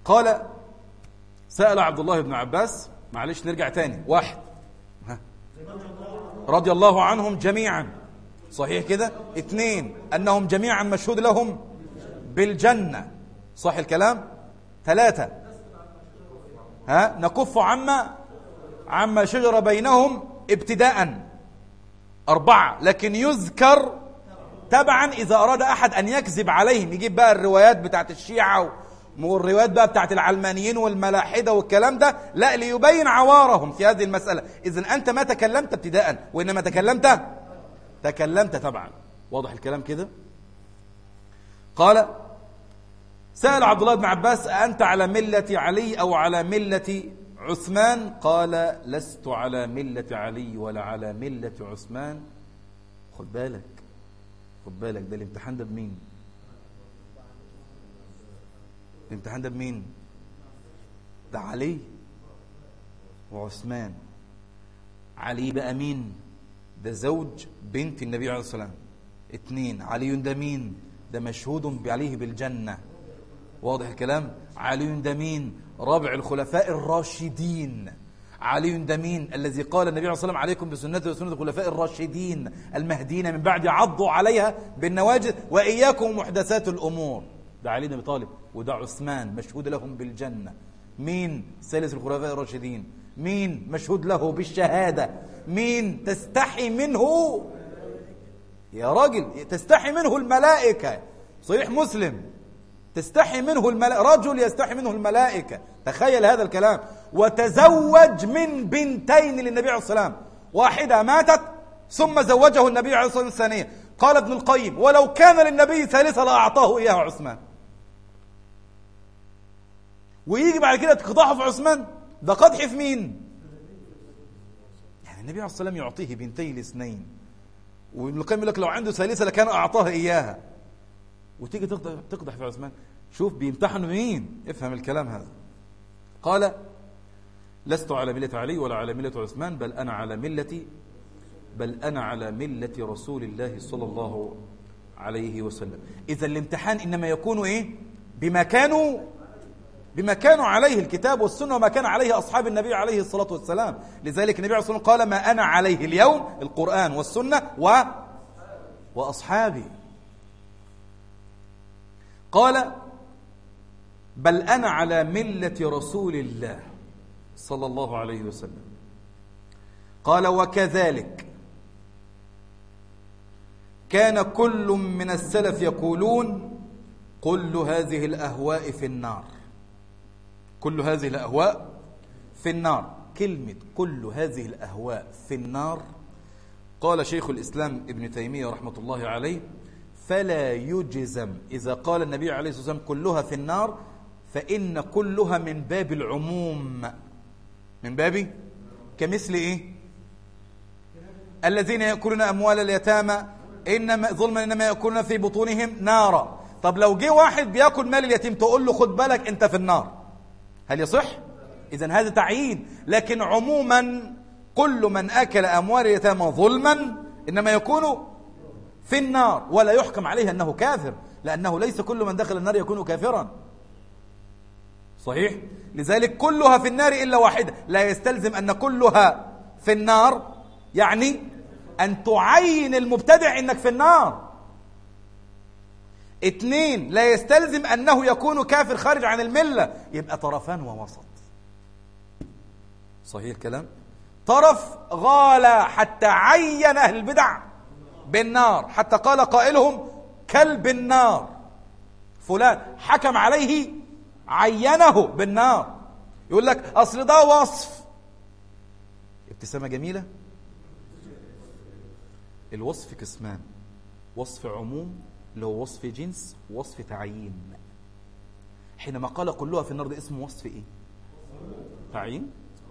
قال سأل عبد الله بن عباس معلش نرجع تاني واحد ها. رضي الله عنهم جميعا صحيح كده اثنين أنهم جميعا مشهود لهم بالجنة صح الكلام ثلاثة ها نكف عما عما شجر بينهم ابتداء أربعة لكن يذكر تبعا إذا أراد أحد أن يكذب عليهم يجيب بقى الروايات بتاعت الشيعة والروايات بقى بتاعت العلمانيين والملاحدة والكلام ده لا ليبين عوارهم في هذه المسألة إذا أنت ما تكلمت ابتداء وإنما تكلمت تكلمت تبعا واضح الكلام كده قال سأل عبد الله بن عباس أنت على ملة علي أو على ملة عثمان قال لست على ملة علي ولا على ملة عثمان خد بالك خد بالك ده الامتحان ده بمين الامتحان ده بمين ده علي وعثمان علي بقى مين ده زوج بنت النبي عليه الصلاة والسلام اتنين علي ده مين ده مشهود عليه بالجنة واضح الكلام علي ده مين رابع الخلفاء الراشدين علي ده مين الذي قال النبي عليه الصلاة والسلام عليكم بسنته وسنة الخلفاء الراشدين المهديين من بعد عضوا عليها بالنواجذ وإياكم محدثات الأمور ده علي بن ابي طالب وده عثمان مشهود لهم بالجنة مين ثالث الخلفاء الراشدين مين مشهود له بالشهادة مين تستحي منه يا راجل تستحي منه الملائكة صحيح مسلم تستحي منه الملائكة رجل يستحي منه الملائكة تخيل هذا الكلام وتزوج من بنتين للنبي عليه الصلاة والسلام واحدة ماتت ثم زوجه النبي عليه الصلاة والسلام الثانية قال ابن القيم ولو كان للنبي ثالثة لأعطاه إياها عثمان ويجي بعد كده تقضحه في عثمان ده قدح في مين يعني النبي عليه الصلاة والسلام يعطيه بنتي الاثنين وابن القيم يقول لك لو عنده ثالثة لكان أعطاه إياها وتيجي تقدح, تقدح في عثمان شوف بيمتحنوا مين افهم الكلام هذا قال لست على ملة علي ولا على ملة عثمان بل أنا على ملة بل أنا على ملة رسول الله صلى الله عليه وسلم إذا الامتحان إنما يكون إيه بما كانوا بما كانوا عليه الكتاب والسنة وما كان عليه أصحاب النبي عليه الصلاة والسلام لذلك النبي عليه الصلاة والسلام قال ما أنا عليه اليوم القرآن والسنة و وأصحابي قال بل أنا على ملة رسول الله صلى الله عليه وسلم قال وكذلك كان كل من السلف يقولون كل هذه الأهواء في النار كل هذه الأهواء في النار كلمة كل هذه الأهواء في النار قال شيخ الإسلام ابن تيمية رحمة الله عليه فلا يجزم إذا قال النبي عليه الصلاة والسلام كلها في النار فإن كلها من باب العموم من باب كمثل إيه الذين يأكلون أموال اليتامى إنما ظلما إنما يأكلون في بطونهم نارا طب لو جه واحد بياكل مال اليتيم تقول له خد بالك أنت في النار هل يصح؟ إذا هذا تعيين لكن عموما كل من أكل أموال اليتامى ظلما إنما يكون في النار ولا يحكم عليه أنه كافر لأنه ليس كل من دخل النار يكون كافرا صحيح؟ لذلك كلها في النار إلا واحدة لا يستلزم أن كلها في النار يعني أن تعين المبتدع إنك في النار اثنين لا يستلزم أنه يكون كافر خارج عن الملة يبقى طرفان ووسط صحيح الكلام طرف غال حتى عين أهل البدع بالنار حتى قال قائلهم كلب النار فلان حكم عليه عينه بالنار يقول لك أصل ده وصف ابتسامة جميلة الوصف قسمان وصف عموم اللي هو وصف جنس ووصف تعيين حينما قال كلها في النار ده اسمه وصف ايه تعيين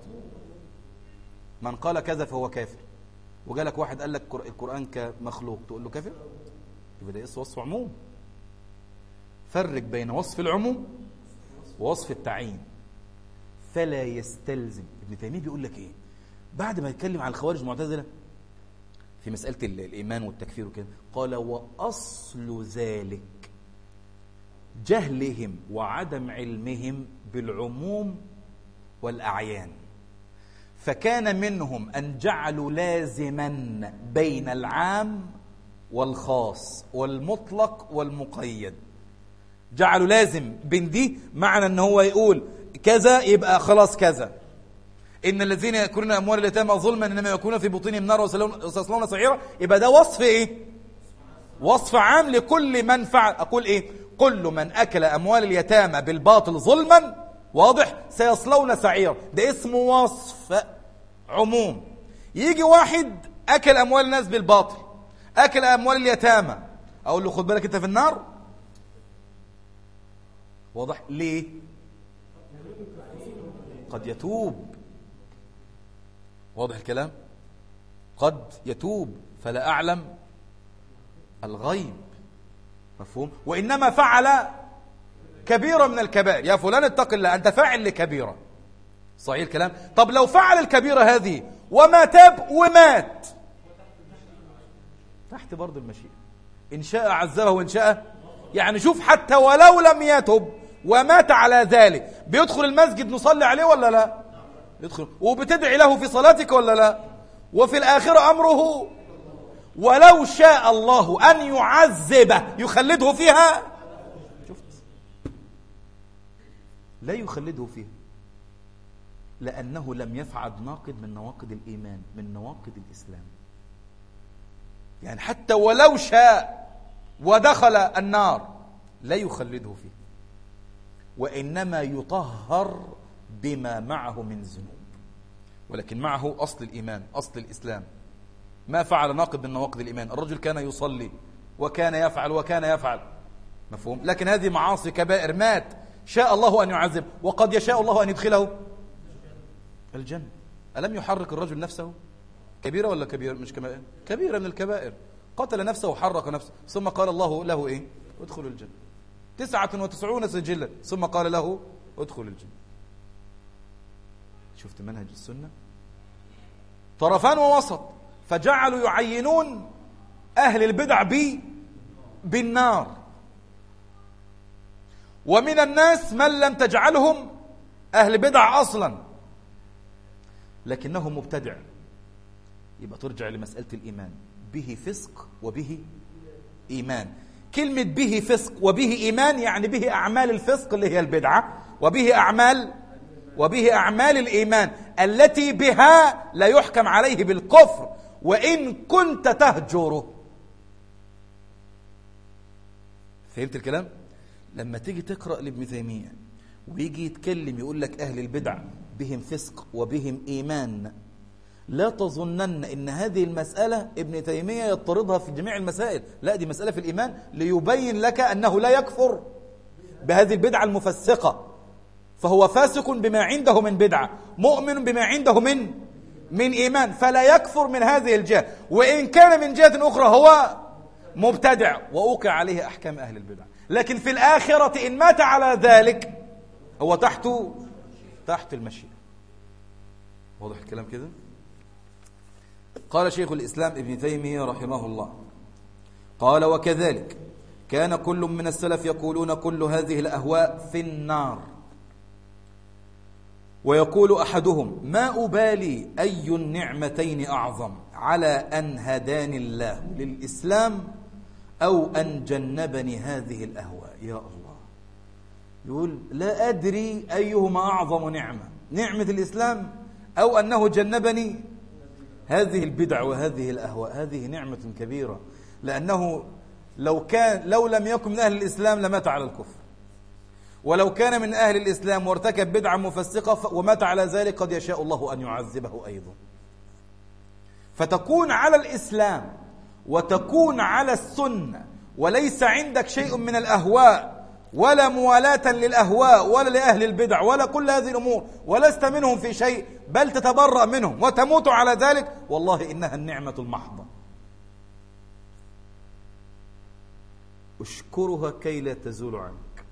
من قال كذا فهو كافر وجالك واحد قال لك القرآن كمخلوق تقول له كافر يبقى ده اسم وصف عموم فرق بين وصف العموم ووصف التعيين فلا يستلزم ابن تيمية بيقول لك ايه بعد ما يتكلم عن الخوارج المعتزله في مسألة الإيمان والتكفير وكده قال وأصل ذلك جهلهم وعدم علمهم بالعموم والأعيان فكان منهم أن جعلوا لازما بين العام والخاص والمطلق والمقيد جعلوا لازم بين دي معنى ان هو يقول كذا يبقى خلاص كذا ان الذين ياكلون اموال اليتامى ظلما انما يكونون في بطونهم نار وسيصلون سعيرا يبقى ده وصف ايه وصف عام لكل من فعل اقول ايه كل من اكل اموال اليتامى بالباطل ظلما واضح سيصلون سعيرا ده اسمه وصف عموم يجي واحد اكل اموال الناس بالباطل اكل اموال اليتامى اقول له خد بالك انت في النار واضح ليه قد يتوب واضح الكلام قد يتوب فلا أعلم الغيب مفهوم وإنما فعل كبيرة من الكبائر يا فلان اتق الله أنت فاعل لكبيرة صحيح الكلام طب لو فعل الكبيرة هذه وما تاب ومات تحت برضه المشيئة إن شاء عذبه وإن شاء يعني شوف حتى ولو لم يتب ومات على ذلك بيدخل المسجد نصلي عليه ولا لا يدخل وبتدعي له في صلاتك ولا لا وفي الآخرة أمره ولو شاء الله أن يعذبه يخلده فيها شفت لا يخلده فيها لأنه لم يفعل ناقد من نواقض الإيمان من نواقض الإسلام يعني حتى ولو شاء ودخل النار لا يخلده فيه وإنما يطهر بما معه من ذنوب ولكن معه أصل الإيمان أصل الإسلام ما فعل ناقض من نواقض الإيمان الرجل كان يصلي وكان يفعل وكان يفعل مفهوم لكن هذه معاصي كبائر مات شاء الله أن يعذب وقد يشاء الله أن يدخله الجنة ألم يحرك الرجل نفسه كبيرة ولا كبيرة مش كبيرة كبيرة من الكبائر قتل نفسه وحرك نفسه ثم قال الله له إيه ادخل الجنة تسعة وتسعون سجلا ثم قال له ادخل الجنة شفت منهج السنة طرفان ووسط فجعلوا يعينون أهل البدع بي بالنار ومن الناس من لم تجعلهم أهل بدع أصلا لكنه مبتدع يبقى ترجع لمسألة الإيمان به فسق وبه إيمان كلمة به فسق وبه إيمان يعني به أعمال الفسق اللي هي البدعة وبه أعمال وبه أعمال الإيمان التي بها لا يحكم عليه بالكفر وإن كنت تهجره فهمت الكلام؟ لما تيجي تقرأ لابن تيمية ويجي يتكلم يقول لك أهل البدع بهم فسق وبهم إيمان لا تظنن ان هذه المسألة ابن تيمية يضطردها في جميع المسائل لا دي مسألة في الإيمان ليبين لك أنه لا يكفر بهذه البدعة المفسقة فهو فاسق بما عنده من بدعة مؤمن بما عنده من من إيمان فلا يكفر من هذه الجهة وإن كان من جهة أخرى هو مبتدع وأوقع عليه أحكام أهل البدع لكن في الآخرة إن مات على ذلك هو تحت تحت المشيئة واضح الكلام كده قال شيخ الإسلام ابن تيمية رحمه الله قال وكذلك كان كل من السلف يقولون كل هذه الأهواء في النار ويقول أحدهم ما أبالي أي النعمتين أعظم على أن هداني الله للإسلام أو أن جنبني هذه الأهواء يا الله يقول لا أدري أيهما أعظم نعمة نعمة الإسلام أو أنه جنبني هذه البدع وهذه الأهواء هذه نعمة كبيرة لأنه لو كان لو لم يكن من أهل الإسلام لمات على الكفر ولو كان من أهل الإسلام وارتكب بدعة مفسقة ومات على ذلك قد يشاء الله أن يعذبه أيضا فتكون على الإسلام وتكون على السنة وليس عندك شيء من الأهواء ولا موالاة للأهواء ولا لأهل البدع ولا كل هذه الأمور ولست منهم في شيء بل تتبرأ منهم وتموت على ذلك والله إنها النعمة المحضة اشكرها كي لا تزول عنك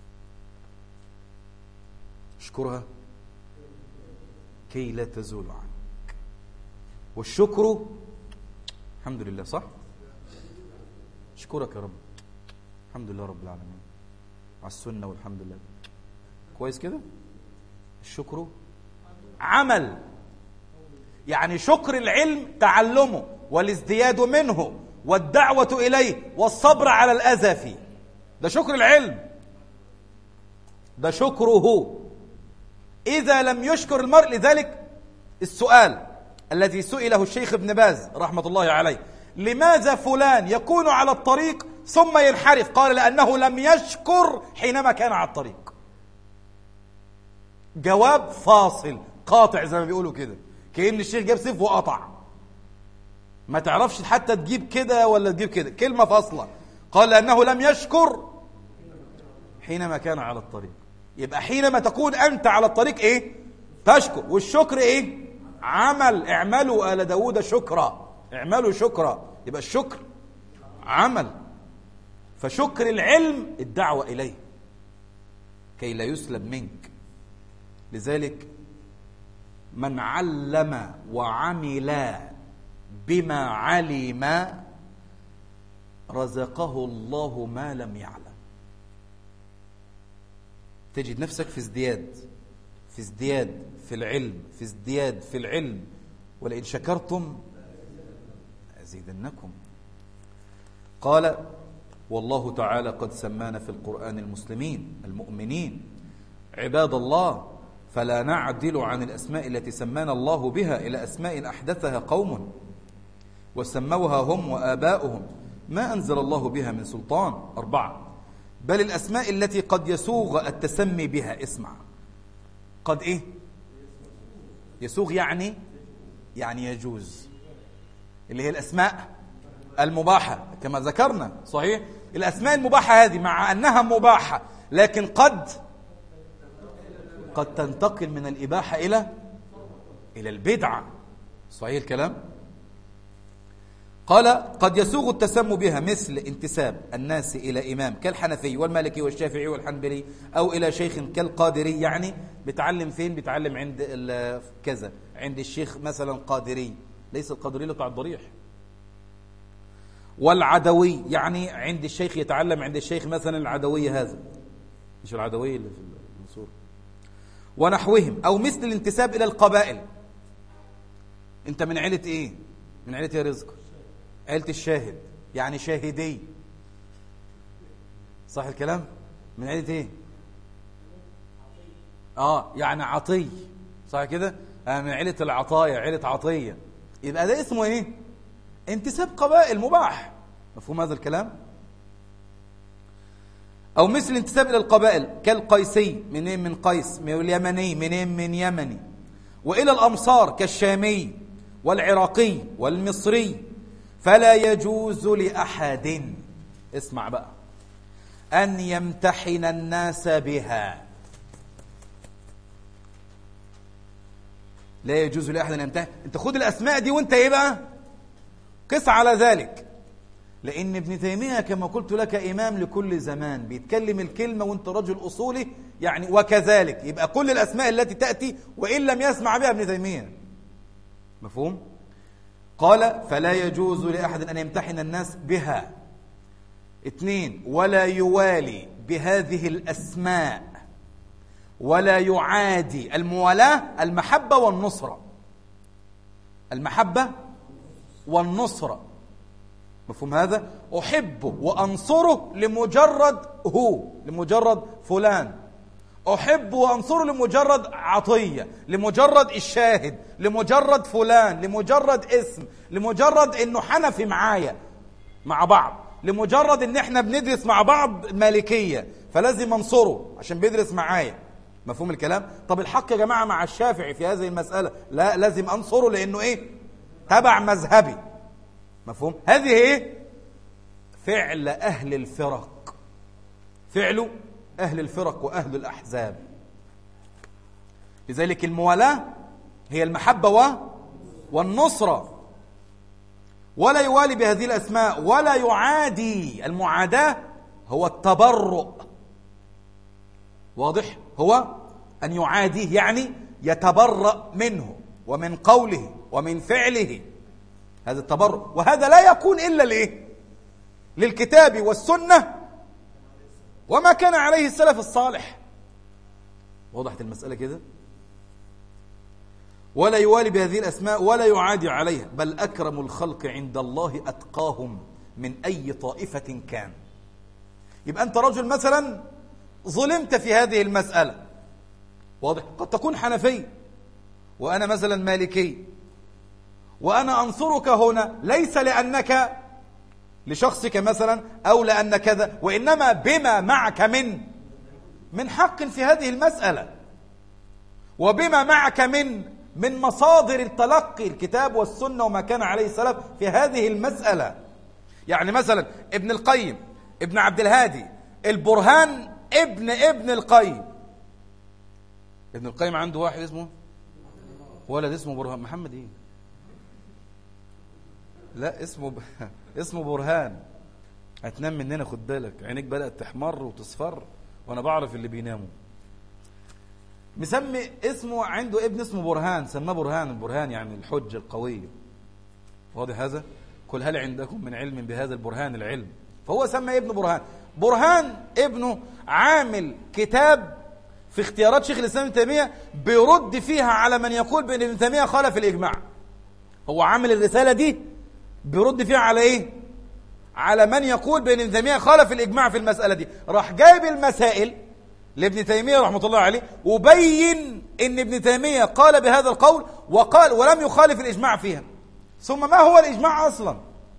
اشكرها كي لا تزول عنك والشكر الحمد لله صح اشكرك يا رب الحمد لله رب العالمين على السنة والحمد لله كويس كده الشكر عمل يعني شكر العلم تعلمه والازدياد منه والدعوة إليه والصبر على الأذى فيه ده شكر العلم ده شكره إذا لم يشكر المرء لذلك السؤال الذي سئله الشيخ ابن باز رحمة الله عليه لماذا فلان يكون على الطريق ثم ينحرف قال لأنه لم يشكر حينما كان على الطريق جواب فاصل قاطع زي ما بيقولوا كده كأن الشيخ جاب سيف وقطع ما تعرفش حتى تجيب كده ولا تجيب كده كلمة فاصلة قال لأنه لم يشكر حينما كان على الطريق يبقى حينما تكون أنت على الطريق إيه تشكر والشكر إيه عمل اعملوا آل داود شكرا اعملوا شكرا يبقى الشكر عمل فشكر العلم الدعوة إليه كي لا يسلب منك لذلك من علم وعمل بما علم رزقه الله ما لم يعلم تجد نفسك في ازدياد في ازدياد في العلم في ازدياد في العلم ولئن شكرتم أزيدنكم قال والله تعالى قد سمانا في القرآن المسلمين المؤمنين عباد الله فلا نعدل عن الأسماء التي سمانا الله بها إلى أسماء أحدثها قوم وسموها هم وآباؤهم ما أنزل الله بها من سلطان أربعة بل الأسماء التي قد يسوغ التسمي بها اسمع قد إيه يسوغ يعني يعني يجوز اللي هي الأسماء المباحة كما ذكرنا صحيح الأسماء المباحة هذه مع أنها مباحة لكن قد قد تنتقل من الإباحة إلى إلى البدعة صحيح الكلام قال قد يسوغ التسمى بها مثل انتساب الناس إلى إمام كالحنفي والمالكي والشافعي والحنبلي أو إلى شيخ كالقادري يعني بتعلم فين بتعلم عند كذا عند الشيخ مثلا قادري ليس القادري بتاع الضريح والعدوي يعني عند الشيخ يتعلم عند الشيخ مثلا العدوي هذا مش العدوي اللي في المنصور ونحوهم أو مثل الانتساب إلى القبائل أنت من عيلة إيه؟ من عيلة يا رزق عيلة الشاهد يعني شاهدي صح الكلام؟ من عيلة إيه؟ آه يعني عطي صح كده؟ آه من عيلة العطايا عيلة عطية يبقى ده اسمه إيه؟ انتساب قبائل مباح مفهوم هذا الكلام؟ أو مثل انتساب إلى القبائل كالقيسي منين من قيس من اليمني منين من يمني وإلى الأمصار كالشامي والعراقي والمصري فلا يجوز لأحد اسمع بقى أن يمتحن الناس بها لا يجوز لأحد أن يمتحن أنت خد الأسماء دي وأنت إيه بقى قس على ذلك لأن ابن تيمية كما قلت لك إمام لكل زمان بيتكلم الكلمة وانت رجل أصولي يعني وكذلك يبقى كل الأسماء التي تأتي وإن لم يسمع بها ابن تيمية مفهوم؟ قال فلا يجوز لأحد أن يمتحن الناس بها اثنين ولا يوالي بهذه الأسماء ولا يعادي الموالاة المحبة والنصرة المحبة والنصرة مفهوم هذا أحبه وأنصره لمجرد هو لمجرد فلان أحب وأنصره لمجرد عطية لمجرد الشاهد لمجرد فلان لمجرد اسم لمجرد أنه حنفي معايا مع بعض لمجرد أن احنا بندرس مع بعض مالكية فلازم أنصره عشان بيدرس معايا مفهوم الكلام طب الحق يا جماعة مع الشافعي في هذه المسألة لا لازم أنصره لأنه إيه تبع مذهبي مفهوم هذه ايه فعل اهل الفرق فعل اهل الفرق واهل الاحزاب لذلك الموالاه هي المحبه و والنصره ولا يوالي بهذه الاسماء ولا يعادي المعاداه هو التبرؤ واضح هو ان يعاديه يعني يتبرأ منه ومن قوله ومن فعله هذا التبرع وهذا لا يكون إلا لإيه للكتاب والسنة وما كان عليه السلف الصالح وضحت المسألة كده ولا يوالي بهذه الأسماء ولا يعادي عليها بل أكرم الخلق عند الله أتقاهم من أي طائفة كان يبقى أنت رجل مثلا ظلمت في هذه المسألة واضح قد تكون حنفي وأنا مثلا مالكي وأنا أنصرك هنا ليس لأنك لشخصك مثلا أو لأن كذا وإنما بما معك من من حق في هذه المسألة وبما معك من من مصادر التلقي الكتاب والسنة وما كان عليه السلف في هذه المسألة يعني مثلا ابن القيم ابن عبد الهادي البرهان ابن ابن القيم ابن القيم عنده واحد اسمه ولد اسمه برهان محمد ايه لا اسمه ب... اسمه برهان هتنام مننا خد بالك عينيك بدأت تحمر وتصفر وانا بعرف اللي بيناموا مسمي اسمه عنده ابن اسمه برهان سماه برهان البرهان يعني الحجة القوية واضح هذا قل هل عندكم من علم بهذا البرهان العلم فهو سمى ابن برهان برهان ابنه عامل كتاب في اختيارات شيخ الإسلام ابن تيمية بيرد فيها على من يقول بأن ابن تيمية خالف الإجماع هو عامل الرسالة دي بيرد فيها على إيه؟ على من يقول بأن ابن تيمية خالف الإجماع في المسألة دي راح جايب المسائل لابن تيمية رحمة الله عليه وبين أن ابن تيمية قال بهذا القول وقال ولم يخالف الإجماع فيها ثم ما هو الإجماع أصلا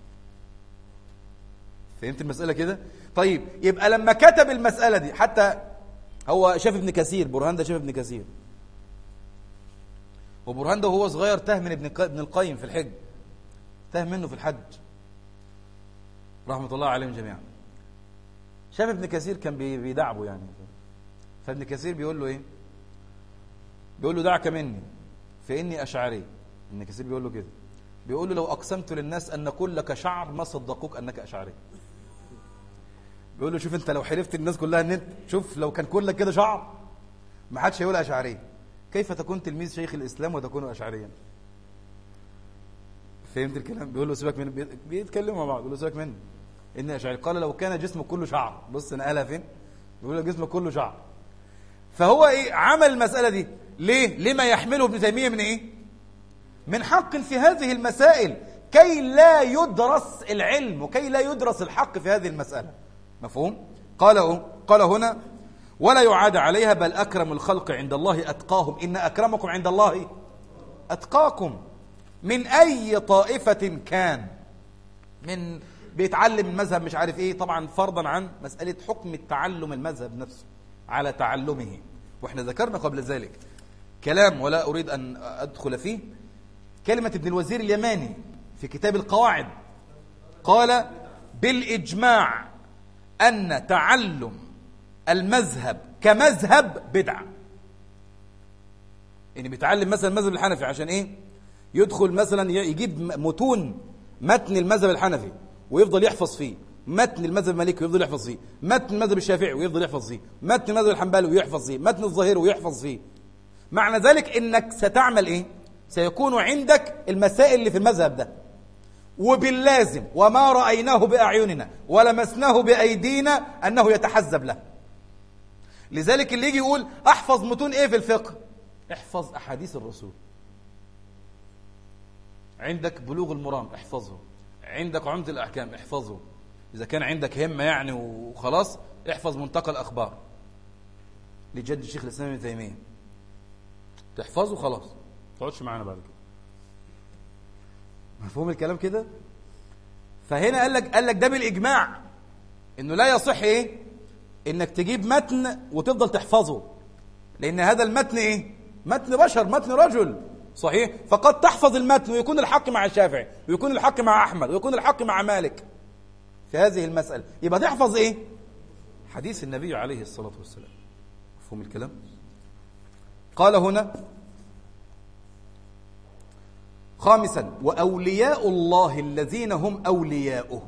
فهمت المسألة كده طيب يبقى لما كتب المسألة دي حتى هو شاف ابن كثير برهان ده شاف ابن كثير وبرهان ده وهو صغير تاه من ابن ابن القيم في الحج تاه منه في الحج رحمة الله عليهم جميعا شاف ابن كثير كان بيدعبه يعني فابن كثير بيقول له ايه بيقول له دعك مني فإني أشعري ابن كثير بيقول له كده بيقول له لو أقسمت للناس أن كلك شعر ما صدقوك أنك أشعري بيقول له شوف انت لو حلفت الناس كلها ان انت شوف لو كان كلك كده شعر ما حدش هيقول اشعري كيف تكون تلميذ شيخ الاسلام وتكون اشعريا فهمت الكلام بيقول له سيبك من بيتكلموا مع بعض بيقول له سيبك مني اني اشعري قال لو كان جسمك كله شعر بص نقلها فين بيقول له جسمك كله شعر فهو ايه عمل المساله دي ليه لما يحمله ابن تيميه من ايه من حق في هذه المسائل كي لا يدرس العلم وكي لا يدرس الحق في هذه المساله مفهوم قال قال هنا ولا يعاد عليها بل أكرم الخلق عند الله أتقاهم إن أكرمكم عند الله أتقاكم من أي طائفة كان من بيتعلم المذهب مش عارف ايه طبعا فرضا عن مسألة حكم التعلم المذهب نفسه على تعلمه واحنا ذكرنا قبل ذلك كلام ولا أريد أن أدخل فيه كلمة ابن الوزير اليماني في كتاب القواعد قال بالإجماع أن تعلم المذهب كمذهب بدعة يعني بيتعلم مثلا المذهب الحنفي عشان ايه يدخل مثلا يجيب متون متن المذهب الحنفي ويفضل يحفظ فيه متن المذهب المالكي ويفضل يحفظ فيه متن المذهب الشافعي ويفضل يحفظ فيه متن المذهب الحنبلي ويحفظ فيه متن الظاهري ويحفظ فيه معنى ذلك انك ستعمل ايه سيكون عندك المسائل اللي في المذهب ده وباللازم وما رأيناه بأعيننا ولمسناه بأيدينا أنه يتحزب له لذلك اللي يجي يقول أحفظ متون إيه في الفقه احفظ أحاديث الرسول عندك بلوغ المرام احفظه عندك عمدة الأحكام احفظه إذا كان عندك همة يعني وخلاص احفظ منتقى الأخبار لجد الشيخ الإسلام ابن تيمية تحفظه خلاص تقعدش معانا بعد كده مفهوم الكلام كده فهنا قال لك قال لك ده بالاجماع انه لا يصح ايه انك تجيب متن وتفضل تحفظه لان هذا المتن ايه متن بشر متن رجل صحيح فقد تحفظ المتن ويكون الحق مع الشافعي ويكون الحق مع احمد ويكون الحق مع مالك في هذه المساله يبقى تحفظ ايه حديث النبي عليه الصلاه والسلام مفهوم الكلام قال هنا خامسا وأولياء الله الذين هم أولياؤه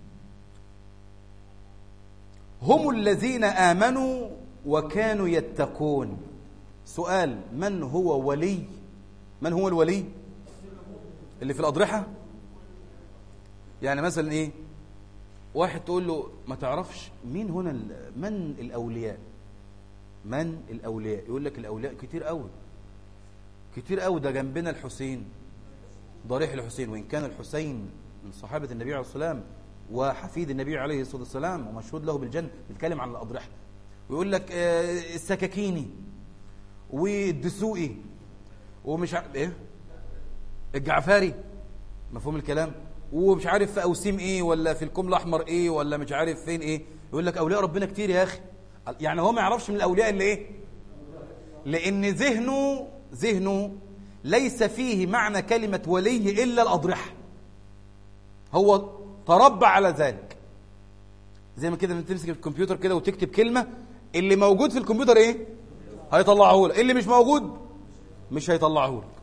هم الذين آمنوا وكانوا يتقون سؤال من هو ولي من هو الولي اللي في الأضرحة يعني مثلا إيه واحد تقول له ما تعرفش مين هنا من الأولياء من الأولياء يقول لك الأولياء كتير قوي كتير قوي ده جنبنا الحسين ضريح الحسين وإن كان الحسين من صحابة النبي عليه الصلاة والسلام وحفيد النبي عليه الصلاة والسلام ومشهود له بالجنة بيتكلم عن الأضرحة ويقول لك آه، السكاكيني والدسوقي ومش عارف ايه الجعفاري مفهوم الكلام ومش عارف في اوسيم ايه ولا في الكم الاحمر ايه ولا مش عارف فين ايه يقول لك اولياء ربنا كتير يا اخي يعني هو ما يعرفش من الاولياء اللي ايه لان ذهنه ذهنه ليس فيه معنى كلمة ولي إلا الأضرحة هو تربى على ذلك زي ما كده تمسك الكمبيوتر كده وتكتب كلمة اللي موجود في الكمبيوتر ايه هيطلعه لك اللي مش موجود مش هيطلعه لك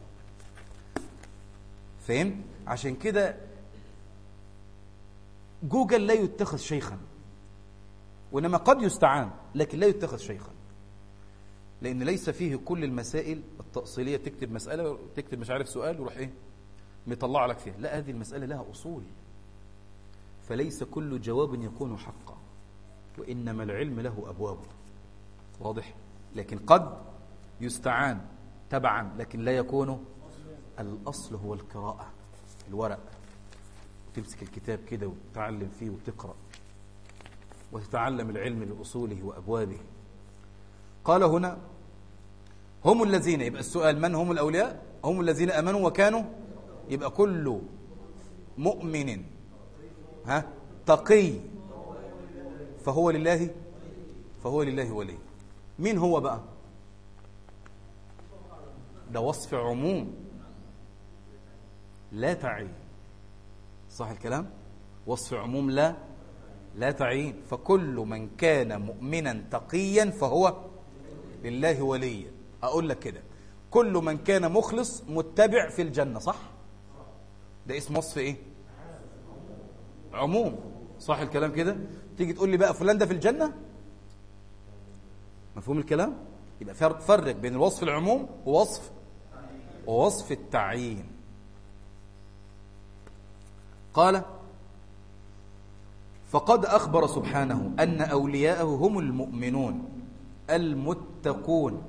فهم عشان كده جوجل لا يتخذ شيخا وإنما قد يستعان لكن لا يتخذ شيخا لأن ليس فيه كل المسائل التأصيلية تكتب مسألة تكتب مش عارف سؤال وروح إيه مطلع لك فيها لا هذه المسألة لها أصول فليس كل جواب يكون حقا وإنما العلم له أبواب واضح لكن قد يستعان تبعا لكن لا يكون الأصل هو القراءة الورق تمسك الكتاب كده وتتعلم فيه وتقرأ وتتعلم العلم بأصوله وأبوابه قال هنا هم الذين يبقى السؤال من هم الأولياء هم الذين أمنوا وكانوا يبقى كل مؤمن ها تقي فهو لله فهو لله ولي مين هو بقى ده وصف عموم لا تعين صح الكلام وصف عموم لا لا تعين فكل من كان مؤمنا تقيا فهو لله وليا أقول لك كده كل من كان مخلص متبع في الجنة صح ده اسم وصف ايه عموم صح الكلام كده تيجي تقول لي بقى فلان ده في الجنة مفهوم الكلام يبقى فرق بين الوصف العموم ووصف ووصف التعيين قال فقد أخبر سبحانه أن أولياءه هم المؤمنون المتقون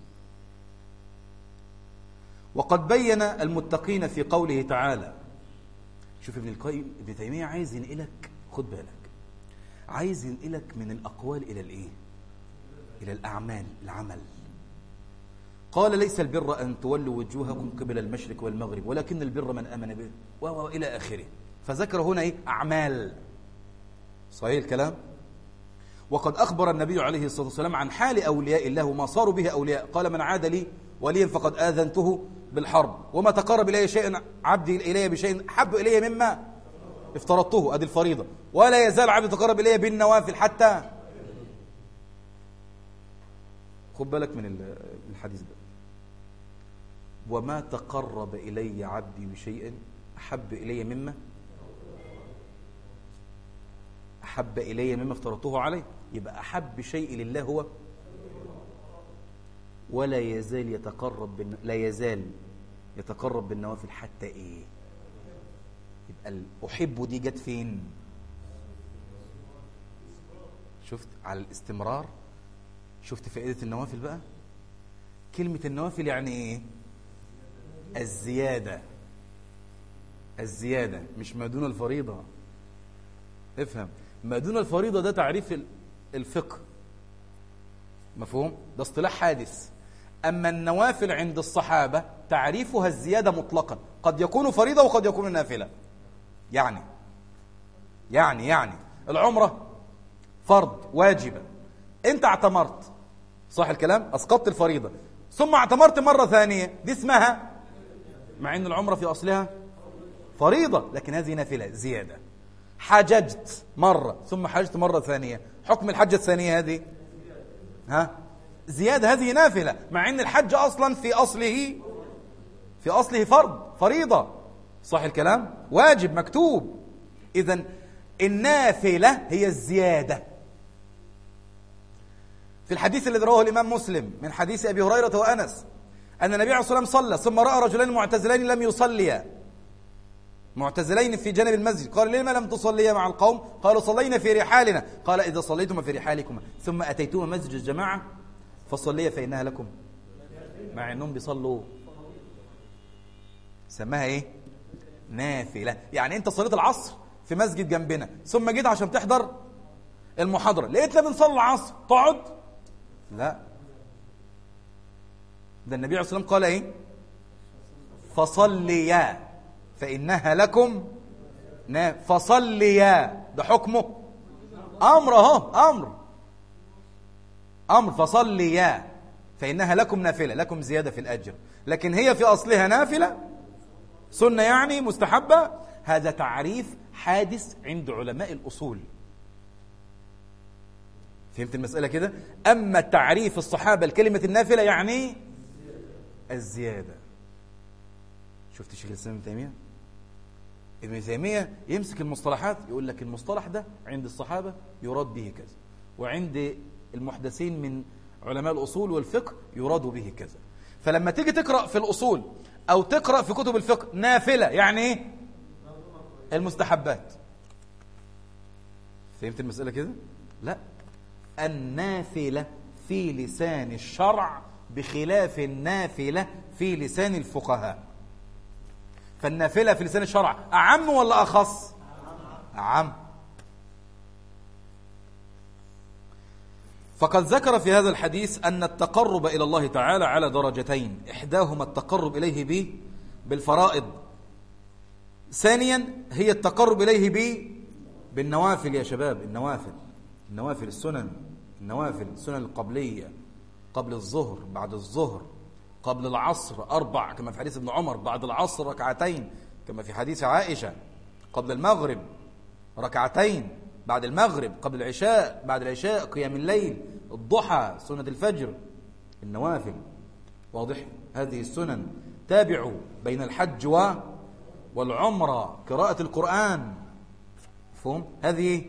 وقد بين المتقين في قوله تعالى شوف ابن القيم ابن تيمية عايز ينقلك خد بالك عايز ينقلك من الأقوال إلى الإيه إلى الأعمال العمل قال ليس البر أن تولوا وجوهكم قبل المشرق والمغرب ولكن البر من آمن به وإلى آخره فذكر هنا إيه أعمال صحيح الكلام وقد أخبر النبي عليه الصلاة والسلام عن حال أولياء الله وما صاروا به أولياء قال من عاد لي وليا فقد آذنته بالحرب وما تقرب إلي شيء عبدي إلي بشيء حب إلي مما افترضته أدي الفريضة ولا يزال عبدي يتقرب إلي بالنوافل حتى خد بالك من الحديث ده وما تقرب إلي عبدي بشيء أحب إلي مما أحب إلي مما افترضته عليه يبقى أحب شيء لله هو ولا يزال يتقرب بالن... لا يزال يتقرب بالنوافل حتى إيه يبقى الأحب دي جت فين شفت على الاستمرار شفت فائدة النوافل بقى كلمة النوافل يعني ايه الزيادة الزيادة مش ما دون الفريضة افهم ما دون الفريضة ده تعريف الفقه مفهوم ده اصطلاح حادث أما النوافل عند الصحابة تعريفها الزيادة مطلقا قد يكون فريضة وقد يكون نافلة يعني يعني يعني العمرة فرض واجبة انت اعتمرت صح الكلام اسقطت الفريضة ثم اعتمرت مرة ثانية دي اسمها مع ان العمرة في اصلها فريضة لكن هذه نافلة زيادة حججت مرة ثم حجت مرة ثانية حكم الحجة الثانية هذه ها زيادة هذه نافلة مع ان الحج اصلا في اصله في اصله فرض فريضة صح الكلام واجب مكتوب اذا النافلة هي الزيادة في الحديث الذي رواه الإمام مسلم من حديث أبي هريرة وأنس أن النبي عليه الصلاة والسلام صلى ثم رأى رجلين معتزلين لم يصليا معتزلين في جانب المسجد قال لما لم تصليا مع القوم قالوا صلينا في رحالنا قال إذا صليتما في رحالكما ثم أتيتما مسجد الجماعة فصليا فإنها لكم مع أنهم بيصلوا سماها إيه نافلة يعني أنت صليت العصر في مسجد جنبنا ثم جيت عشان تحضر المحاضرة لقيتنا بنصلي العصر تقعد لا ده النبي عليه الصلاة والسلام قال إيه فصليا فإنها لكم فصليا ده حكمه أمر أهو أمر أمر فصليا فإنها لكم نافلة لكم زيادة في الأجر لكن هي في أصلها نافلة سنة يعني مستحبة هذا تعريف حادث عند علماء الأصول فهمت المسألة كده أما تعريف الصحابة لكلمة النافلة يعني الزيادة شفت شيخ الإسلام ابن تيمية ابن تيمية يمسك المصطلحات يقول لك المصطلح ده عند الصحابة يراد به كذا وعند المحدثين من علماء الأصول والفقه يراد به كذا فلما تيجي تقرأ في الأصول أو تقرأ في كتب الفقه نافلة يعني إيه المستحبات فهمت المسألة كده لا النافلة في لسان الشرع بخلاف النافلة في لسان الفقهاء فالنافلة في لسان الشرع أعم ولا أخص أعم فقد ذكر في هذا الحديث أن التقرب إلى الله تعالى على درجتين إحداهما التقرب إليه به بالفرائض ثانيا هي التقرب إليه به بالنوافل يا شباب النوافل النوافل السنن النوافل السنن القبلية قبل الظهر بعد الظهر قبل العصر أربع كما في حديث ابن عمر بعد العصر ركعتين كما في حديث عائشة قبل المغرب ركعتين بعد المغرب قبل العشاء بعد العشاء قيام الليل الضحى سنة الفجر النوافل واضح هذه السنن تابعوا بين الحج و والعمرة قراءة القرآن فهم هذه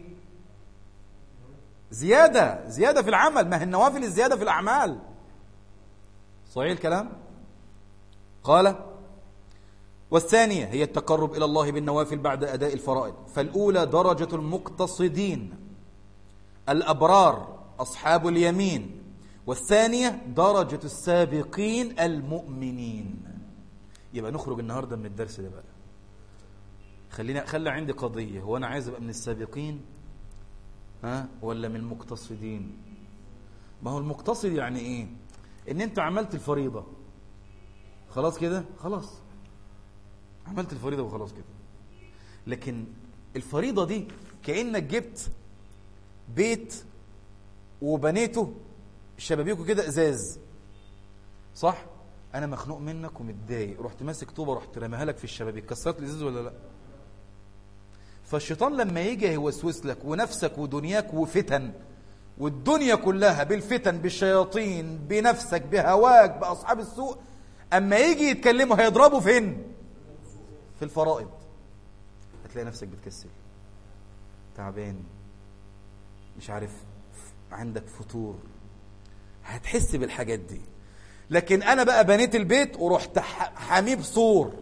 زيادة زيادة في العمل ما هي النوافل الزيادة في الأعمال صحيح الكلام قال والثانية هي التقرب إلى الله بالنوافل بعد أداء الفرائض فالأولى درجة المقتصدين الأبرار أصحاب اليمين والثانية درجة السابقين المؤمنين يبقى نخرج النهاردة من الدرس ده بقى خلينا خلي عندي قضية هو أنا عايز أبقى من السابقين ها ولا من المقتصدين ما هو المقتصد يعني إيه ان انت عملت الفريضة خلاص كده خلاص عملت الفريضة وخلاص كده لكن الفريضة دي كأنك جبت بيت وبنيته شبابيكه كده ازاز صح انا مخنوق منك ومتضايق رحت ماسك طوبه رحت رميها لك في الشبابيك كسرت الازاز ولا لا فالشيطان لما يجي يوسوس لك ونفسك ودنياك وفتن والدنيا كلها بالفتن بالشياطين بنفسك بهواك بأصحاب السوء أما يجي يتكلموا هيضربوا فين في الفرائض هتلاقي نفسك بتكسل تعبان مش عارف عندك فتور هتحس بالحاجات دي لكن انا بقى بنيت البيت ورحت حميه بسور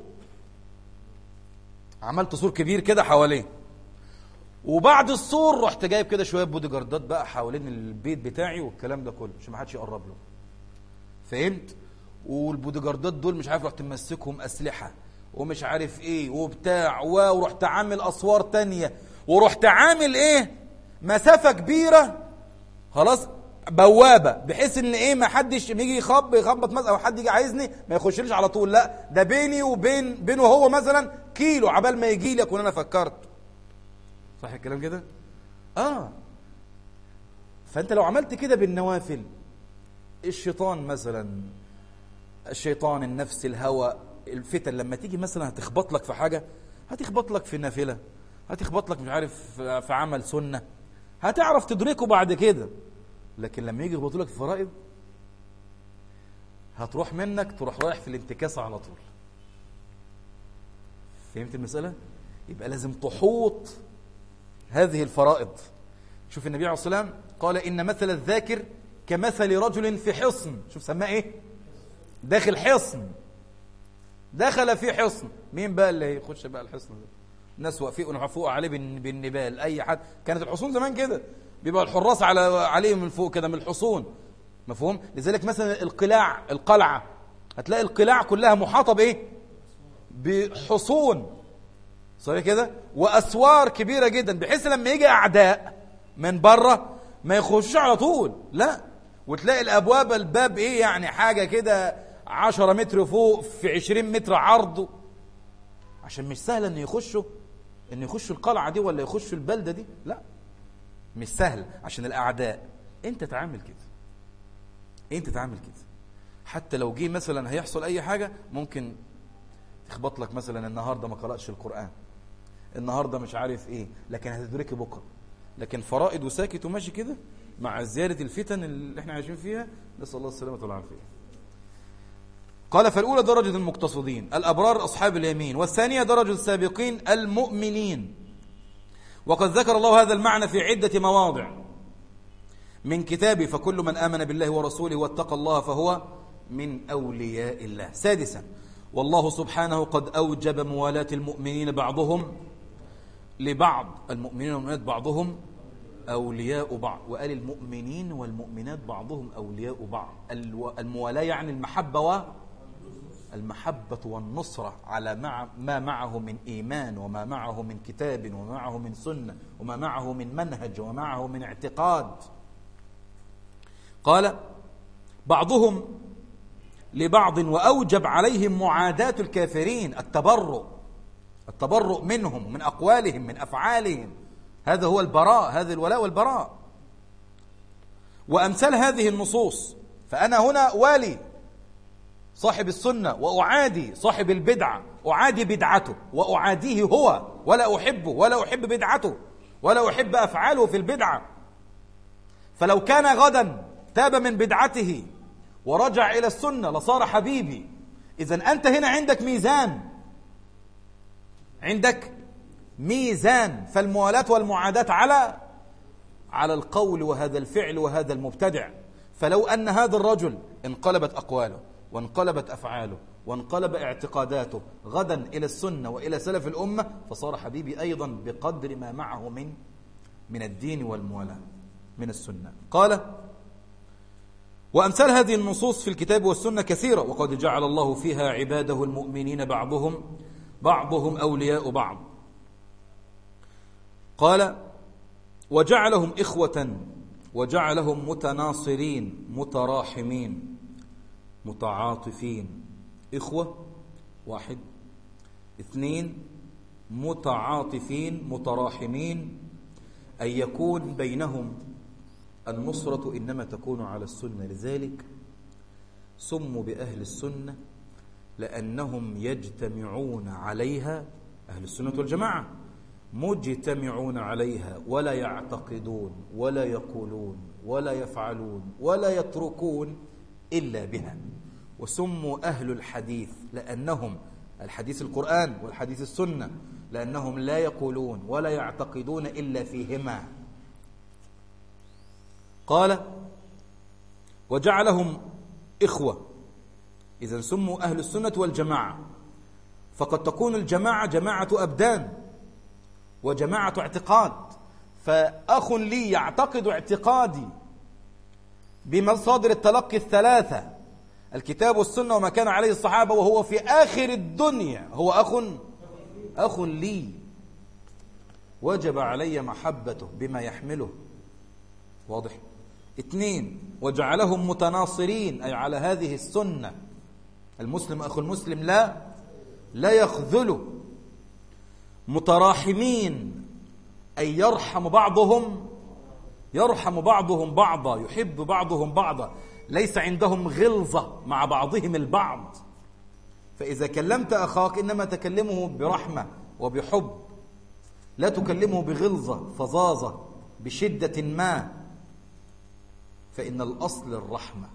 عملت سور كبير كده حواليه وبعد السور رحت جايب كده شويه بودي جاردات بقى حوالين البيت بتاعي والكلام ده كله عشان ما حدش يقرب له فهمت والبودي جاردات دول مش عارف رحت ممسكهم اسلحه ومش عارف ايه وبتاع ورحت عامل اسوار تانية ورحت عامل ايه مسافه كبيره خلاص بوابه بحيث ان ايه ما حدش يجي يخب يخبط مثلا او حد يجي عايزني ما يخشليش على طول لا ده بيني وبين بينه هو مثلا كيلو عبال ما يجي لي اكون انا فكرت صح الكلام كده اه فانت لو عملت كده بالنوافل الشيطان مثلا الشيطان النفس الهوى الفتن لما تيجي مثلا هتخبط لك في حاجة هتخبط لك في نافلة هتخبط لك مش عارف في عمل سنة هتعرف تدركه بعد كده لكن لما يجي يخبطوا لك في فرائض هتروح منك تروح رايح في الانتكاسة على طول فهمت المسألة؟ يبقى لازم تحوط هذه الفرائض شوف النبي عليه الصلاة والسلام قال إن مثل الذاكر كمثل رجل في حصن شوف سماه إيه داخل حصن دخل في حصن مين بقى اللي يخش بقى الحصن ده ناس واقفين فوق عليه بالنبال اي حد كانت الحصون زمان كده بيبقى الحراس على عليه من فوق كده من الحصون مفهوم لذلك مثلا القلاع القلعه هتلاقي القلاع كلها محاطه بايه بحصون صحيح كده واسوار كبيره جدا بحيث لما يجي اعداء من بره ما يخشوش على طول لا وتلاقي الابواب الباب ايه يعني حاجه كده 10 متر فوق في 20 متر عرض عشان مش سهل ان يخشوا ان يخشوا القلعه دي ولا يخشوا البلده دي لا مش سهل عشان الاعداء انت تعامل كده انت تعامل كده حتى لو جه مثلا هيحصل اي حاجه ممكن تخبط لك مثلا النهارده ما قراتش القران النهارده مش عارف ايه لكن هتدركي بكره لكن فرائض وساكت وماشي كده مع زياده الفتن اللي احنا عايشين فيها نسال الله السلامه والعافيه قال فالأولى درجة المقتصدين الأبرار أصحاب اليمين والثانية درجة السابقين المؤمنين وقد ذكر الله هذا المعنى في عدة مواضع من كتابه فكل من آمن بالله ورسوله واتقى الله فهو من أولياء الله سادسا والله سبحانه قد أوجب موالاة المؤمنين بعضهم لبعض المؤمنين والمؤمنات بعضهم أولياء بعض وقال المؤمنين والمؤمنات بعضهم أولياء بعض الموالاة يعني المحبة المحبة والنصرة على مع ما معه من إيمان وما معه من كتاب وما معه من سنة وما معه من منهج وما معه من اعتقاد قال بعضهم لبعض وأوجب عليهم معاداة الكافرين التبرؤ التبرؤ منهم ومن أقوالهم من أفعالهم هذا هو البراء هذا الولاء والبراء وأمثال هذه النصوص فأنا هنا والي صاحب السنة وأعادي صاحب البدعة أعادي بدعته وأعاديه هو ولا أحبه ولا أحب بدعته ولا أحب أفعاله في البدعة فلو كان غدا تاب من بدعته ورجع إلى السنة لصار حبيبي إذا أنت هنا عندك ميزان عندك ميزان فالموالاة والمعاداة على على القول وهذا الفعل وهذا المبتدع فلو أن هذا الرجل انقلبت أقواله وانقلبت أفعاله وانقلب اعتقاداته غدا إلى السنة وإلى سلف الأمة فصار حبيبي أيضا بقدر ما معه من من الدين والموالاة من السنة قال وأمثال هذه النصوص في الكتاب والسنة كثيرة وقد جعل الله فيها عباده المؤمنين بعضهم بعضهم أولياء بعض قال وجعلهم إخوة وجعلهم متناصرين متراحمين متعاطفين إخوة واحد اثنين متعاطفين متراحمين أن يكون بينهم النصرة إنما تكون على السنة لذلك سموا بأهل السنة لأنهم يجتمعون عليها أهل السنة والجماعة مجتمعون عليها ولا يعتقدون ولا يقولون ولا يفعلون ولا يتركون إلا بها وسموا أهل الحديث لأنهم الحديث القرآن والحديث السنة لأنهم لا يقولون ولا يعتقدون إلا فيهما قال وجعلهم إخوة إذا سموا أهل السنة والجماعة فقد تكون الجماعة جماعة أبدان وجماعة اعتقاد فأخ لي يعتقد اعتقادي بمصادر التلقي الثلاثة الكتاب والسنة وما كان عليه الصحابة وهو في آخر الدنيا هو أخ أخ لي وجب علي محبته بما يحمله واضح اثنين وجعلهم متناصرين أي على هذه السنة المسلم أخو المسلم لا لا يخذله متراحمين أي يرحم بعضهم يرحم بعضهم بعضا يحب بعضهم بعضا ليس عندهم غلظة مع بعضهم البعض فإذا كلمت أخاك إنما تكلمه برحمة وبحب لا تكلمه بغلظة فظاظة بشدة ما فإن الأصل الرحمة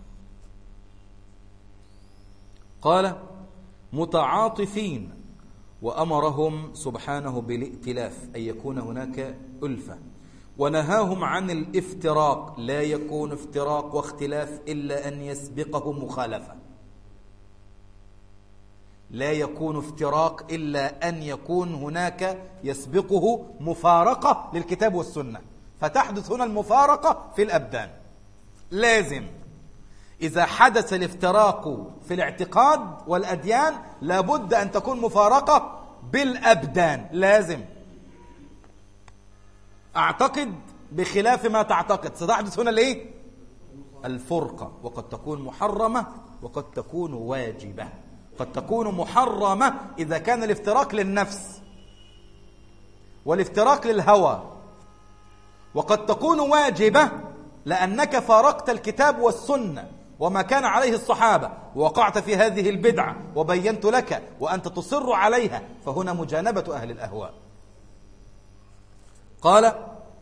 قال متعاطفين وأمرهم سبحانه بالائتلاف أن يكون هناك ألفة ونهاهم عن الافتراق لا يكون افتراق واختلاف إلا أن يسبقه مخالفة لا يكون افتراق إلا أن يكون هناك يسبقه مفارقة للكتاب والسنة فتحدث هنا المفارقة في الأبدان لازم إذا حدث الافتراق في الاعتقاد والأديان لابد أن تكون مفارقة بالأبدان لازم أعتقد بخلاف ما تعتقد ستحدث هنا الايه الفرقة وقد تكون محرمة وقد تكون واجبة قد تكون محرمة إذا كان الافتراق للنفس والافتراق للهوى وقد تكون واجبة لأنك فارقت الكتاب والسنة وما كان عليه الصحابة وقعت في هذه البدعة وبينت لك وأنت تصر عليها فهنا مجانبة أهل الأهواء قال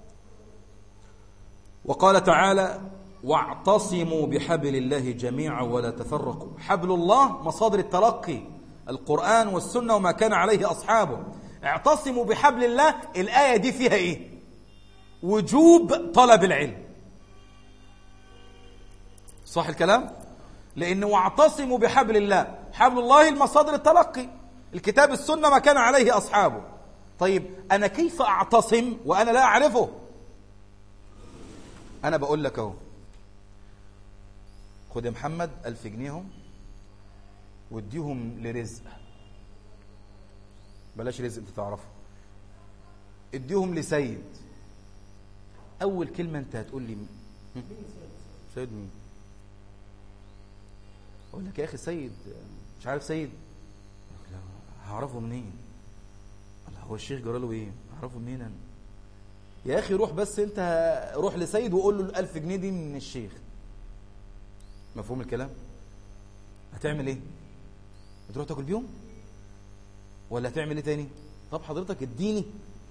وقال تعالى واعتصموا بحبل الله جميعا ولا تفرقوا حبل الله مصادر التلقي القرآن والسنة وما كان عليه أصحابه اعتصموا بحبل الله الآية دي فيها إيه وجوب طلب العلم صح الكلام لأنه واعتصموا بحبل الله حبل الله المصادر التلقي الكتاب السنة ما كان عليه أصحابه طيب أنا كيف أعتصم وأنا لا أعرفه أنا بقول لك أهو خد يا محمد ألف جنيهم واديهم لرزق بلاش رزق انت تعرفه اديهم لسيد اول كلمه انت هتقول لي سيد مين اقول لك يا اخي سيد مش عارف سيد لا هعرفه منين الله هو الشيخ جرى له ايه هعرفه منين انا يا اخي روح بس انت روح لسيد وقول له الألف جنيه دي من الشيخ مفهوم الكلام هتعمل ايه هتروح تاكل بيهم ولا هتعمل ايه تاني طب حضرتك اديني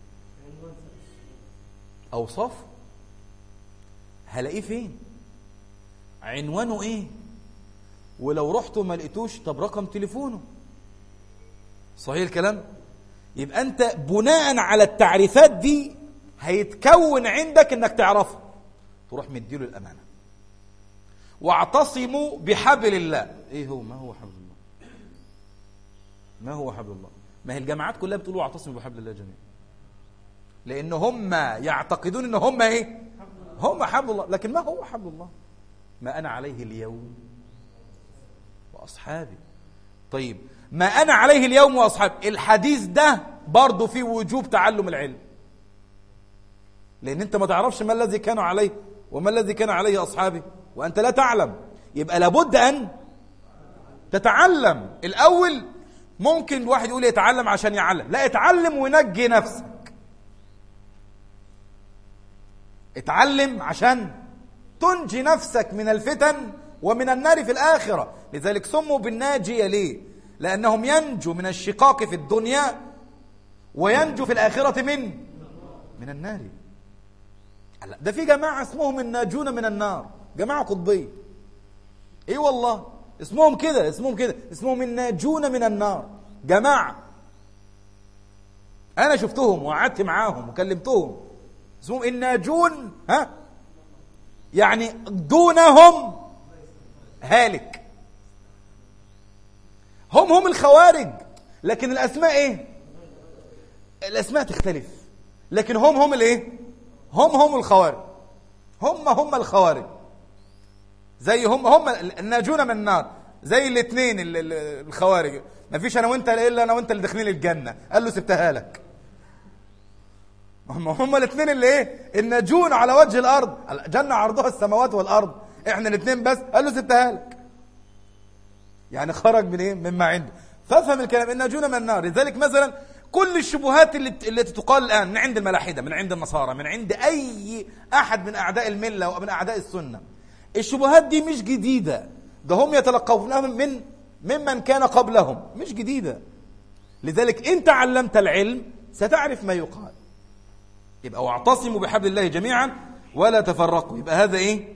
اوصاف هلاقيه فين عنوانه ايه ولو رحت وما لقيتوش طب رقم تليفونه صحيح الكلام يبقى انت بناء على التعريفات دي هيتكون عندك انك تعرفه تروح مديله الامانه واعتصموا بحبل الله ايه هو ما هو حبل الله ما هو حبل الله ما هي الجامعات كلها بتقول واعتصموا بحبل الله جميعا لان هم يعتقدون ان هم ايه هم حبل الله لكن ما هو حبل الله ما انا عليه اليوم واصحابي طيب ما انا عليه اليوم واصحابي الحديث ده برضه فيه وجوب تعلم العلم لان انت ما تعرفش ما الذي كانوا عليه وما الذي كان عليه اصحابي وانت لا تعلم يبقى لابد ان تتعلم الاول ممكن الواحد يقول يتعلم عشان يعلم لا اتعلم ونجي نفسك اتعلم عشان تنجي نفسك من الفتن ومن النار في الآخرة لذلك سموا بالناجية ليه لأنهم ينجوا من الشقاق في الدنيا وينجوا في الآخرة من من النار ده في جماعة اسمهم الناجون من النار جماعة قطبية ايه والله اسمهم كده اسمهم كده اسمهم الناجون من النار جماعة انا شفتهم وقعدت معاهم وكلمتهم اسمهم الناجون ها يعني دونهم هالك هم هم الخوارج لكن الاسماء ايه الاسماء تختلف لكن هم هم الايه هم هم الخوارج هم هم الخوارج زي هم هم الناجون من النار زي الاثنين الخوارج ما فيش انا وانت الا انا وانت اللي داخلين الجنه قال له سبتها لك هم هم الاثنين اللي ايه الناجون على وجه الارض الجنه عرضها السماوات والارض احنا الاثنين بس قال له سبتها لك يعني خرج من ايه مما عنده فافهم الكلام الناجون من النار لذلك مثلا كل الشبهات اللي التي تقال الآن من عند الملاحدة من عند النصارى من عند أي أحد من أعداء الملة ومن أعداء السنة الشبهات دي مش جديدة ده هم يتلقونها من ممن كان قبلهم مش جديدة لذلك إن تعلمت العلم ستعرف ما يقال يبقى واعتصموا بحبل الله جميعا ولا تفرقوا يبقى هذا إيه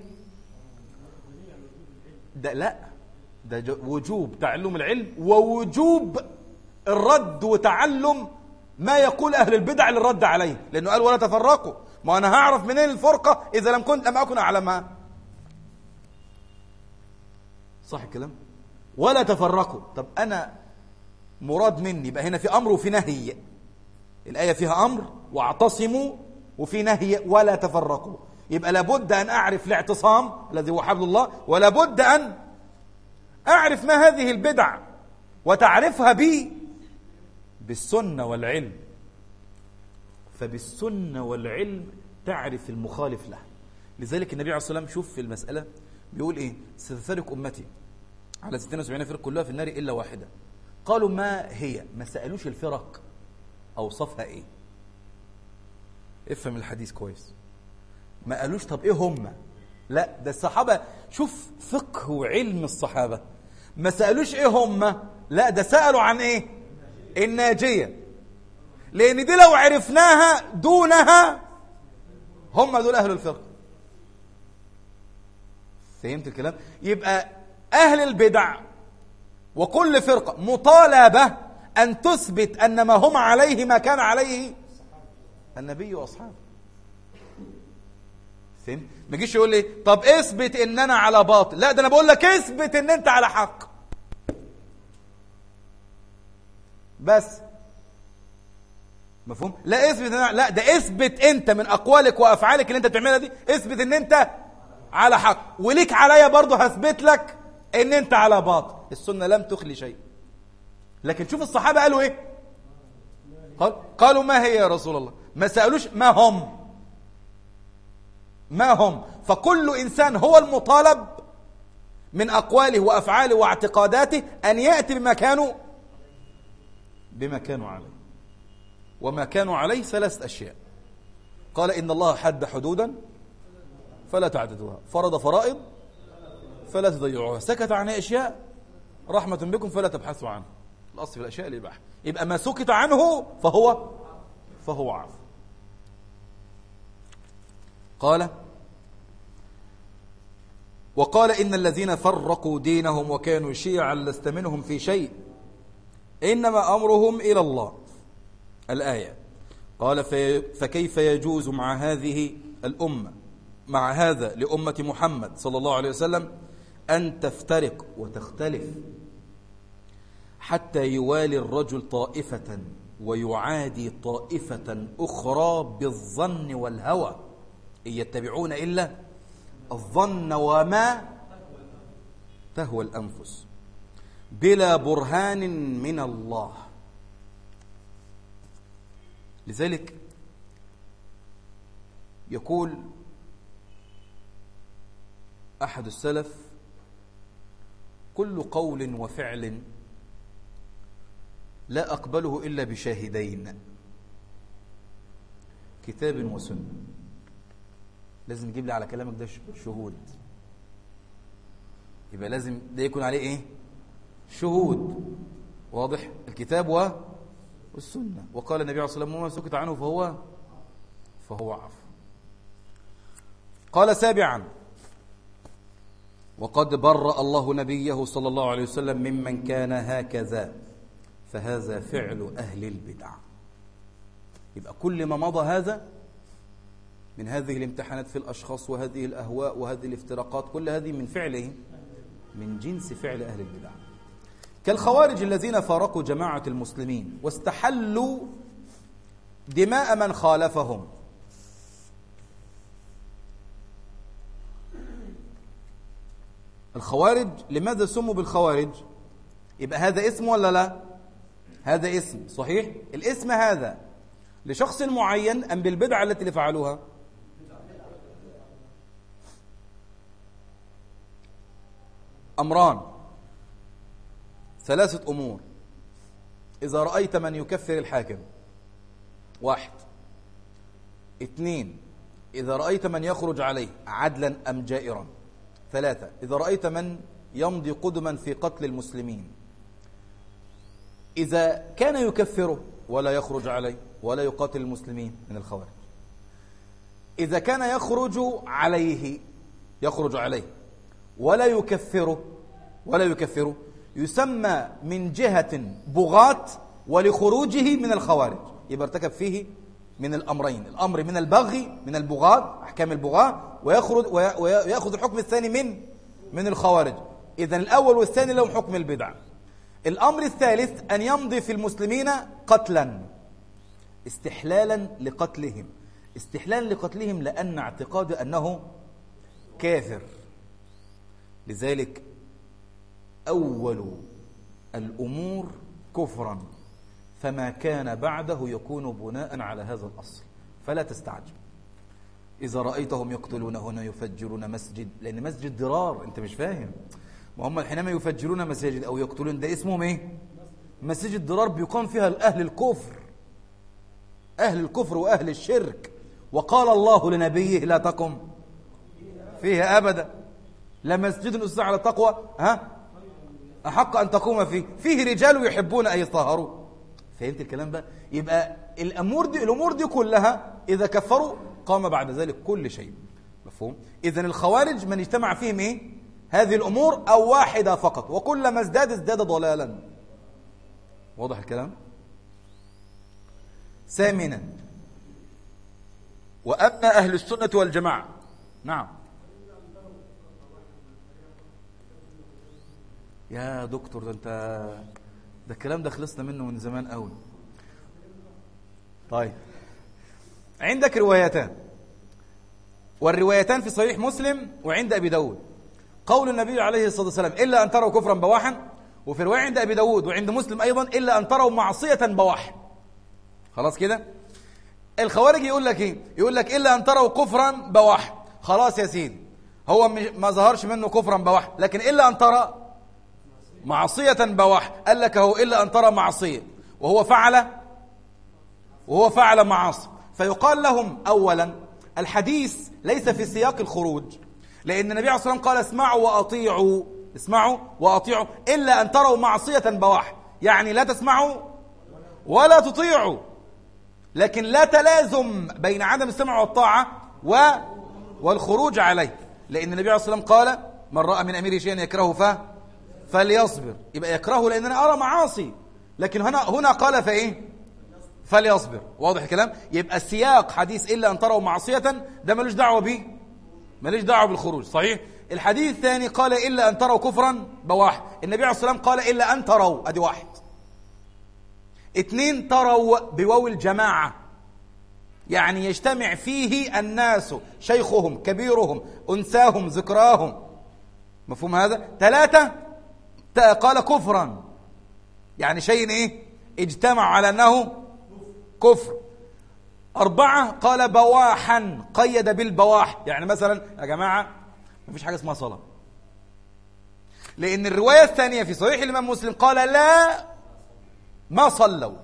ده لا ده وجوب تعلم العلم ووجوب الرد وتعلم ما يقول أهل البدع للرد عليه لأنه قال ولا تفرقوا ما أنا هعرف منين الفرقة إذا لم كنت لم أكن أعلمها صح الكلام ولا تفرقوا طب أنا مراد مني يبقى هنا في أمر وفي نهي الآية فيها أمر واعتصموا وفي نهي ولا تفرقوا يبقى لابد أن أعرف الاعتصام الذي هو حبل الله ولابد أن أعرف ما هذه البدع وتعرفها بي بالسنة والعلم فبالسنة والعلم تعرف المخالف له لذلك النبي عليه الصلاة والسلام شوف في المسألة بيقول إيه ستفترق أمتي على 76 فرق كلها في النار إلا واحدة قالوا ما هي ما سألوش الفرق أوصفها إيه افهم الحديث كويس ما قالوش طب إيه هم لا ده الصحابة شوف فقه وعلم الصحابة ما سألوش إيه هم لا ده سألوا عن إيه الناجية لأن دي لو عرفناها دونها هم دول أهل الفقه فهمت الكلام يبقى أهل البدع وكل فرقة مطالبة أن تثبت أن ما هم عليه ما كان عليه النبي وأصحابه فهمت ما يجيش يقول لي طب اثبت ان انا على باطل لا ده انا بقول لك اثبت ان انت على حق بس مفهوم لا اثبت إن لا ده اثبت انت من اقوالك وافعالك اللي انت بتعملها دي اثبت ان انت على حق وليك عليا برضه هثبت لك ان انت على باطل السنه لم تخلي شيء لكن شوف الصحابه قالوا ايه قال قالوا ما هي يا رسول الله ما سالوش ما هم ما هم فكل انسان هو المطالب من اقواله وافعاله واعتقاداته ان ياتي بما كانوا بما كانوا عليه وما كانوا عليه ثلاث اشياء قال ان الله حد حدودا فلا تعتدوها فرض فرائض فلا تضيعوها سكت عن أشياء رحمة بكم فلا تبحثوا عنه الأصل في الأشياء الإباحة يبقى ما سكت عنه فهو فهو عفو قال وقال إن الذين فرقوا دينهم وكانوا شيعا لست منهم في شيء إنما أمرهم إلى الله الآية قال فكيف يجوز مع هذه الأمة مع هذا لأمة محمد صلى الله عليه وسلم أن تفترق وتختلف حتى يوالي الرجل طائفة ويعادي طائفة أخرى بالظن والهوى إن يتبعون إلا الظن وما تهوى الأنفس بلا برهان من الله لذلك يقول أحد السلف كل قول وفعل لا أقبله إلا بشاهدين كتاب وسنة لازم يجيب لي على كلامك ده شهود يبقى لازم ده يكون عليه ايه شهود واضح الكتاب والسنة وقال النبي عليه الصلاة والسلام وما سكت عنه فهو فهو عفو قال سابعا وقد برأ الله نبيه صلى الله عليه وسلم ممن كان هكذا فهذا فعل أهل البدع يبقى كل ما مضى هذا من هذه الامتحانات في الأشخاص وهذه الأهواء وهذه الافتراقات كل هذه من فعله من جنس فعل أهل البدع كالخوارج الذين فارقوا جماعة المسلمين واستحلوا دماء من خالفهم الخوارج لماذا سموا بالخوارج يبقى هذا اسم ولا لا هذا اسم صحيح الاسم هذا لشخص معين أم بالبدعة التي فعلوها أمران ثلاثة أمور إذا رأيت من يكفر الحاكم واحد اثنين إذا رأيت من يخرج عليه عدلا أم جائرا ثلاثة إذا رأيت من يمضي قدما في قتل المسلمين إذا كان يكفره ولا يخرج عليه ولا يقاتل المسلمين من الخوارج إذا كان يخرج عليه يخرج عليه ولا يكفره ولا يكفره يسمى من جهة بغاة ولخروجه من الخوارج يبقى ارتكب فيه من الأمرين الأمر من البغي من البغاة أحكام البغاة ويخرج ويأخذ الحكم الثاني من من الخوارج إذا الأول والثاني لهم حكم البدع الأمر الثالث أن يمضي في المسلمين قتلا استحلالا لقتلهم استحلالا لقتلهم لأن اعتقاد أنه كافر لذلك أول الأمور كفرا فما كان بعده يكون بناء على هذا الأصل فلا تستعجب إذا رأيتهم يقتلون هنا يفجرون مسجد لأن مسجد ضرار أنت مش فاهم ما هم حينما يفجرون مساجد أو يقتلون ده اسمهم إيه مساجد ضرار بيقام فيها أهل الكفر أهل الكفر وأهل الشرك وقال الله لنبيه لا تقم فيه أبدا لمسجد أسس على التقوى ها أحق أن تقوم فيه فيه رجال يحبون أن يطهروا فهمت الكلام بقى يبقى الأمور دي الأمور دي كلها إذا كفروا قام بعد ذلك كل شيء مفهوم إذا الخوارج من اجتمع فيهم إيه هذه الأمور أو واحدة فقط وكلما ازداد ازداد ضلالا واضح الكلام ثامنا وأما أهل السنة والجماعة نعم يا دكتور ده انت ده الكلام ده خلصنا منه من زمان قوي طيب عندك روايتان والروايتان في صحيح مسلم وعند أبي داود قول النبي عليه الصلاة والسلام إلا أن تروا كفرا بواحا وفي رواية عند أبي داود وعند مسلم أيضا إلا أن تروا معصية بواحا خلاص كده الخوارج يقول لك إيه يقول لك إلا أن تروا كفرا بواحا خلاص يا سيدي هو ما ظهرش منه كفرا بواحا لكن إلا أن ترى معصية بواح قال لك هو إلا أن ترى معصية وهو فعل وهو فعل معاصي فيقال لهم أولا الحديث ليس في سياق الخروج لأن النبي عليه الصلاة والسلام قال اسمعوا وأطيعوا اسمعوا وأطيعوا إلا أن تروا معصية بواح يعني لا تسمعوا ولا تطيعوا لكن لا تلازم بين عدم السمع والطاعة و والخروج عليه لأن النبي عليه الصلاة والسلام قال من رأى من أمير شيئا يكرهه فه فليصبر يبقى يكرهه لأن أنا أرى معاصي لكن هنا هنا قال فإيه فليصبر واضح الكلام يبقى سياق حديث إلا أن تروا معصية ده ملوش دعوة به ملوش دعوة بالخروج صحيح الحديث الثاني قال إلا أن تروا كفرا بواحد النبي عليه الصلاة والسلام قال إلا أن تروا أدي واحد اثنين تروا بواو الجماعة يعني يجتمع فيه الناس شيخهم كبيرهم أنساهم ذكراهم مفهوم هذا ثلاثة قال كفرا يعني شيء ايه اجتمع على انه كفر أربعة قال بواحا قيد بالبواح يعني مثلا يا جماعة ما فيش حاجة اسمها صلاة لأن الرواية الثانية في صحيح الإمام مسلم قال لا ما صلوا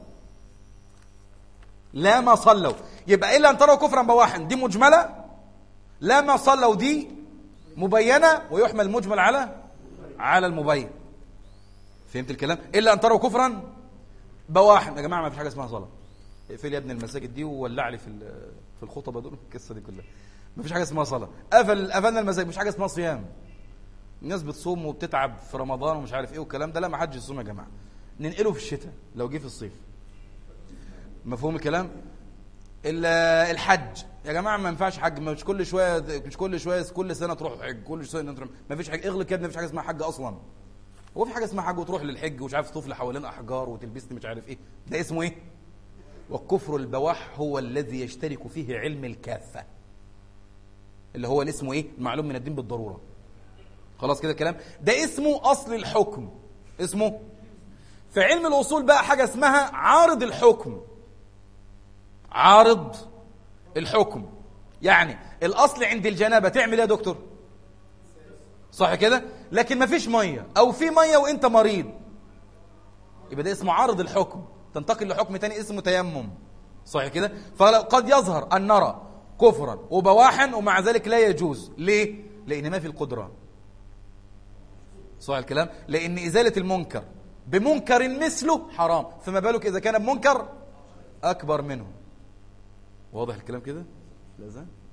لا ما صلوا يبقى إلا أن تروا كفرا بواحا دي مجملة لا ما صلوا دي مبينة ويحمل المجمل على على المبين فهمت الكلام الا ان تروا كفرا بواحد يا جماعه ما فيش حاجه اسمها صلاه اقفل يا ابن المساجد دي وولع لي في في الخطبه دول القصه دي كلها ما فيش حاجه اسمها صلاه قفل قفلنا المساجد مش حاجه اسمها صيام الناس بتصوم وبتتعب في رمضان ومش عارف ايه والكلام ده لا ما حدش يصوم يا جماعه ننقله في الشتاء لو جه في الصيف مفهوم الكلام الحج يا جماعه ما ينفعش حج مش كل شويه مش كل شويه كل سنه تروح حج كل شويه تروح ما فيش حاجه اغلق يا ابني ما فيش حاجه اسمها حج اصلا هو في حاجه اسمها حج وتروح للحج ومش عارف تطوف حوالين احجار وتلبسني مش عارف ايه ده اسمه ايه والكفر البواح هو الذي يشترك فيه علم الكافه اللي هو اللي اسمه ايه المعلوم من الدين بالضروره خلاص كده الكلام ده اسمه اصل الحكم اسمه في علم الاصول بقى حاجه اسمها عارض الحكم عارض الحكم يعني الاصل عند الجنابه تعمل ايه يا دكتور صح كده لكن ما فيش ميه او في ميه وانت مريض يبقى ده اسمه عرض الحكم تنتقل لحكم تاني اسمه تيمم صح كده فقد يظهر ان نرى كفرا وبواحا ومع ذلك لا يجوز ليه لان ما في القدره صح الكلام لان ازاله المنكر بمنكر مثله حرام فما بالك اذا كان بمنكر اكبر منه واضح الكلام كده لا